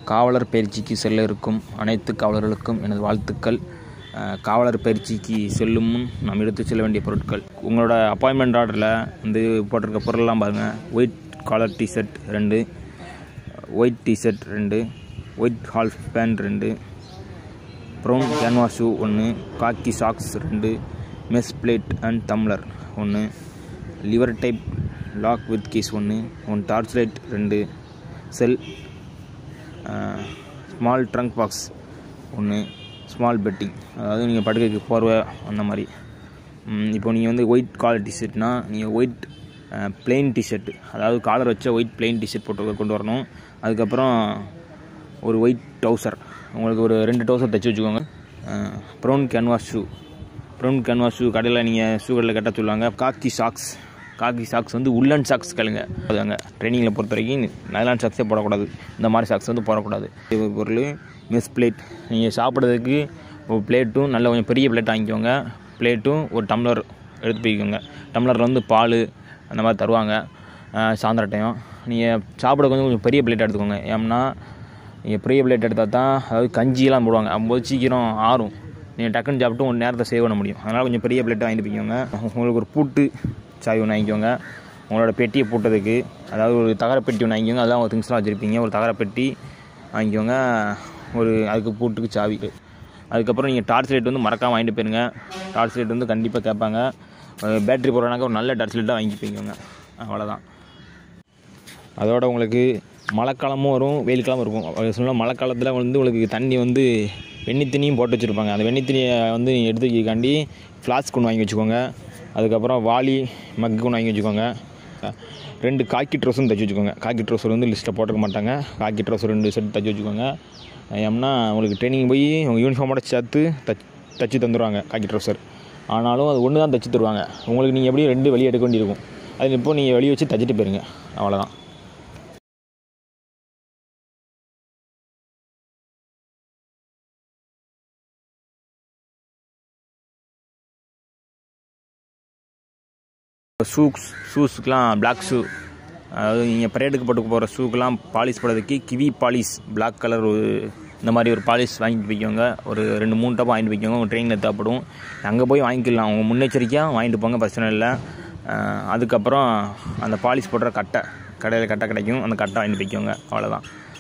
காவலர் பயிற்சிக்கு செல்ல இருக்கும் அனைத்து காவலர்களுக்கும் எனது வாழ்த்துக்கள் அஹ், காவலர் பயிற்சிக்கு செல்லும் முன் நாம் எடுத்து செல்ல வேண்டிய பொருட்கள் உங்களோட அப்பாயின்மெண்ட் ஆர்டரில் வந்து போட்டிருக்க பொருள்லாம் பாருங்கள் ஒயிட் காலர் டிஷர்ட் ரெண்டு ஒயிட் டிஷர்ட் ரெண்டு ஒயிட் ஹால்ஃப் பேண்ட் ரெண்டு ப்ரௌன் கேன்வாஸ் ஷூ ஒன்று காக்கி சாக்ஸ் ரெண்டு மெஸ் பிளேட் அண்ட் டம்ளர் ஒன்று lever type lock with keys ஒன்று ஒன் டார்ச் லைட் ரெண்டு செல் ஸ்மால் ட்ரங்க் பாக்ஸ் ஒன்று ஸ்மால் பெட்டிங் அதாவது நீங்கள் படுக்கைக்கு போர்வை அந்த மாதிரி ம், இப்போ நீங்கள் வந்து ஒயிட் காலர் டிஷர்ட்னா நீங்கள் ஒயிட் பிளெயின் டிஷர்ட் அதாவது காலர் வச்ச ஒயிட் பிளெயின் டிஷர்ட் போட்டு கொண்டு வரணும் அதுக்கப்புறம் ஒரு ஒயிட் டவுசர் உங்களுக்கு ஒரு ரெண்டு டவுசர் தைச்சி வச்சுக்கோங்க brown canvas shoe brown canvas shoe கடையில் நீங்கள் ஷூ கடையில் கட்ட சொல்லுவாங்க காக்கி சாக்ஸ் காக்கி சாக்ஸ் வந்து உள்ளன் சாக்ஸ் கேளுங்க அது அங்கே ட்ரைனிங்கில் பொறுத்த வரைக்கும் நைலான் சாக்ஸே போடக்கூடாது இந்த மாதிரி சாக்ஸ் வந்து போடக்கூடாது இது பொருள் மிஸ் பிளேட் நீங்கள் சாப்பிட்றதுக்கு ஒரு பிளேட்டும் நல்ல கொஞ்சம் பெரிய பிளேட் வாங்கிக்கோங்க பிளேட்டும் ஒரு டம்ளர் எடுத்து போய்க்கோங்க டம்ளரில் வந்து பால் அந்த மாதிரி தருவாங்க அஹ், சாயந்தர டைம் நீங்கள் சாப்பிட கொஞ்சம் கொஞ்சம் பெரிய பிளேட் எடுத்துக்கோங்க ஏன்னா நீங்கள் பெரிய பிளேட் எடுத்தால் தான் அதாவது கஞ்சியெல்லாம் போடுவாங்க அப்போது சீக்கிரம் ஆறும் நீங்கள் டக்குன்னு சாப்பிட்டு ஒரு நேரத்தை சேவ் பண்ண முடியும் அதனால் கொஞ்சம் பெரிய பிளேட்டை வாங்கிட்டு போய்க்கோங்க உங்களுக்கு ஒரு பூட்டு சாவி ஒன்று வாங்கிக்கோங்க உங்களோட பெட்டியை பூட்டதுக்கு அதாவது ஒரு தகர பெட்டி ஒன்று வாங்கிக்கோங்க அதெல்லாம் ஒரு திங்ஸ்லாம் வச்சுருப்பீங்க ஒரு தகர பெட்டி வாங்கிக்கோங்க ஒரு அதுக்கு பூட்டுக்கு சாவி அதுக்கப்புறம் நீங்கள் டார்ச் லைட் வந்து மறக்காமல் வாங்கிட்டு போயிருங்க டார்ச் லைட் வந்து கண்டிப்பாக கேட்பாங்க பேட்டரி போடுறனாக்க ஒரு நல்ல டார்ச் லைட்டாக வாங்கி போய்க்கோங்க அவ்வளோதான் அதோட உங்களுக்கு மழைக்காலமும் வரும் வெயில் காலமும் இருக்கும் அது சொன்னால் மழை காலத்தில் வந்து உங்களுக்கு தண்ணி வந்து வெண்ணி தண்ணியும் போட்டு வச்சுருப்பாங்க அந்த வெண்ணி தண்ணியை வந்து நீங்கள் எடுத்து வைக்காண்டி ஃப்ளாஸ்க் ஒன்று வாங்கி வச்சுக்கோங்க அதுக்கப்புறம் வாளி மக்கு ஒன்று வாங்கி வச்சுக்கோங்க ரெண்டு காக்கி ட்ரெஸ்ஸும் தைச்சி வச்சுக்கோங்க காக்கி ட்ரெஸ் வந்து லிஸ்ட்டில் போட்டுக்க மாட்டாங்க காக்கி ட்ரெஸ் ரெண்டு செட் தைச்சி வச்சுக்கோங்க ஏம்னா உங்களுக்கு ட்ரைனிங் போய் உங்கள் யூனிஃபார்மோட சேர்த்து தச் தச்சு தந்துடுவாங்க காக்கி ட்ரெஸ்ஸர் ஆனாலும் அது ஒன்று தான் தைச்சி தருவாங்க உங்களுக்கு நீங்கள் எப்படியும் ரெண்டு வெளியே எடுக்க வேண்டியிருக்கும் அது இப்போ நீங்கள் வெளியே வச்சு தைச்சிட்டு போயிருங்க அவ்வளோதான் ஷூஸ் ஷூஸ்க்கெலாம் பிளாக் ஷூ அதாவது நீங்கள் பரேடுக்கு போட்டு போகிற ஷூக்கெலாம் பாலிஷ் போடுறதுக்கு கிவி பாலிஷ் பிளாக் கலர் ஒரு இந்த மாதிரி ஒரு பாலிஷ் வாங்கிட்டு போய்க்கோங்க ஒரு ரெண்டு மூணு டப்பா வாங்கிட்டு போய்க்கோங்க உங்கள் ட்ரெயினில் தேவைப்படும் அங்கே போய் வாங்கிக்கலாம் உங்கள் முன்னெச்சரிக்கையாக வாங்கிட்டு போங்க பிரச்சனை இல்லை அஹ் அதுக்கப்புறம் அந்த பாலிஷ் போடுற கட்டை கடையில் கட்டை கிடைக்கும் அந்த கட்டை வாங்கிட்டு போய்க்கோங்க அவ்வளோதான்